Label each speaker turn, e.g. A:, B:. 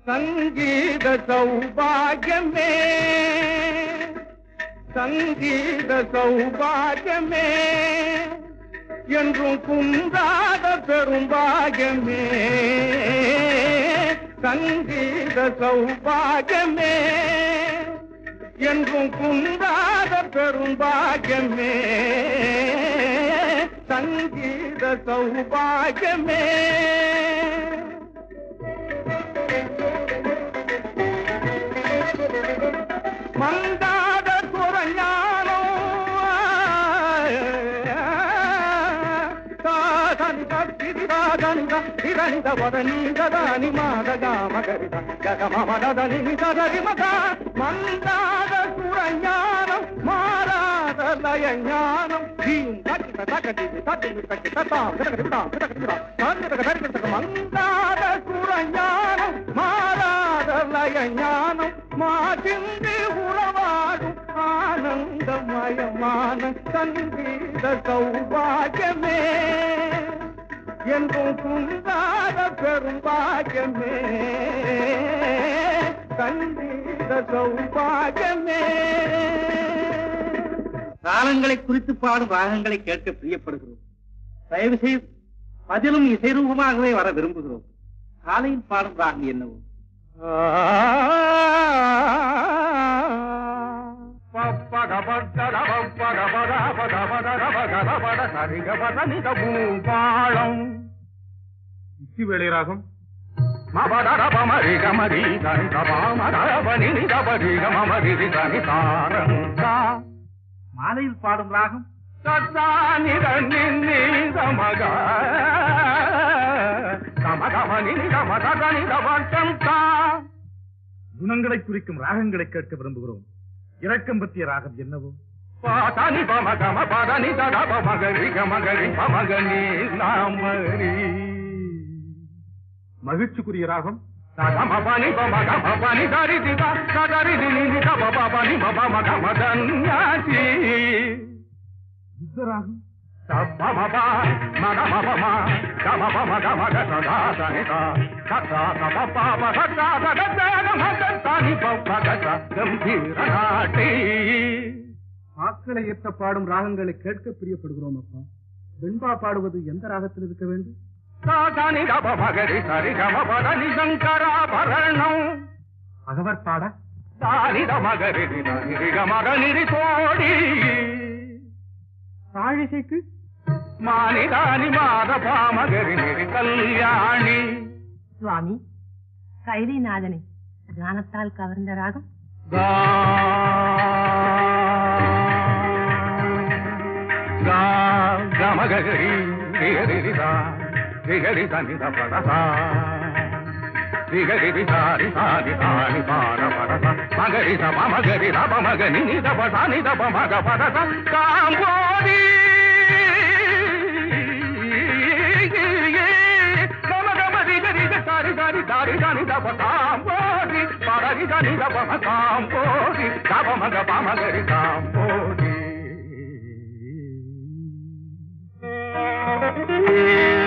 A: சங்கீத சௌபாகியமே சங்கீத சௌபாகியமே என்றும் குன்றாத பெரும்பாகியமே சங்கீத சௌபாகியமே என்றும் குன்றாத பெரும்பாகியமே சங்கீத சௌபாகியமே மந்தாத குரஞானம் திரணித பதனி ததானி மாதகா மகரித ஜகமமதனி ததரி மகா மந்தாத குரஞானம் மாறாத லய ஞானம் தீம் தக்கித தக்கடி தட்டி தக்கி தத்தாம் கிடக்கிட்டாம் கிடக்கிட்டாம் தந்தக மந்தாத குரஞானம் மாறாத லய ஞானம் மாதின்றி உறவாடும் ஆனந்தமயமான சங்கீத சௌபாகியமே என்றும் குந்தாத பெரும்பாகியமே சங்கீத சௌபாகியமே
B: ராகங்களை குறித்து பாடும் ராகங்களை கேட்க பிரியப்படுகிறோம் தயவு செய்து பதிலும் இசைரூபமாகவே வர விரும்புகிறோம் காலையில் பாடும் ராகம் என்னவோ
A: இசி வேளை ராகம்
B: மாலையில் பாடும் ராகம்
A: குணங்களை குறிக்கும் ராகங்களை கேட்க விரும்புகிறோம் இரக்கம் பற்றிய ராகம் என்னவோ
C: பாதானி பம கம பாதானி தட பமகரி கமகரி பமகனி நாமரி
A: மகிழ்ச்சிக்குரிய ராகம்
C: தகம பனி பம கம பனி தரி திபா தரி தினி தப பபனி பப மக மதன்யாசி
A: யுத்த ராகம்
C: தப்பம பா மக மப மா கம பம கம க சதா சனிதா சதா கம பாப சதா சதா கம தனி பப்ப கத கம்பீர நாட்டி
A: ஆக்களை ஏற்ற பாடும் ராகங்களை கேட்க பிரியப்படுகிறோம் அப்பா வெண்பா பாடுவது எந்த ராகத்தில் இருக்க வேண்டும்
C: சாதானி தப மகரி சரி கம பதனி சங்கராபரணம்
A: பகவர் பாட
C: தானித மகரி நிரிக மகனிரி தோடி
A: தாழிசைக்கு
C: மானிதானி மாத பாமகரி நிரி கல்யாணி
D: சுவாமி கைலிநாதனை கானத்தால் கவர்ந்த ராகம்
C: கா கா கமகரி ரிகரிதா ரிகரி தனித பதசா ரிகரி சாரி சாரி சாரி பார பதச மகரி சப மகரி ரப மகனி நித பசானி தப மக பதச காம்போதி கம கம ரிகரி சாரி சாரி சாரி சாரி தப காம்போதி பரரி சாரி தப காம்போதி தப மக பமகரி காம்போதி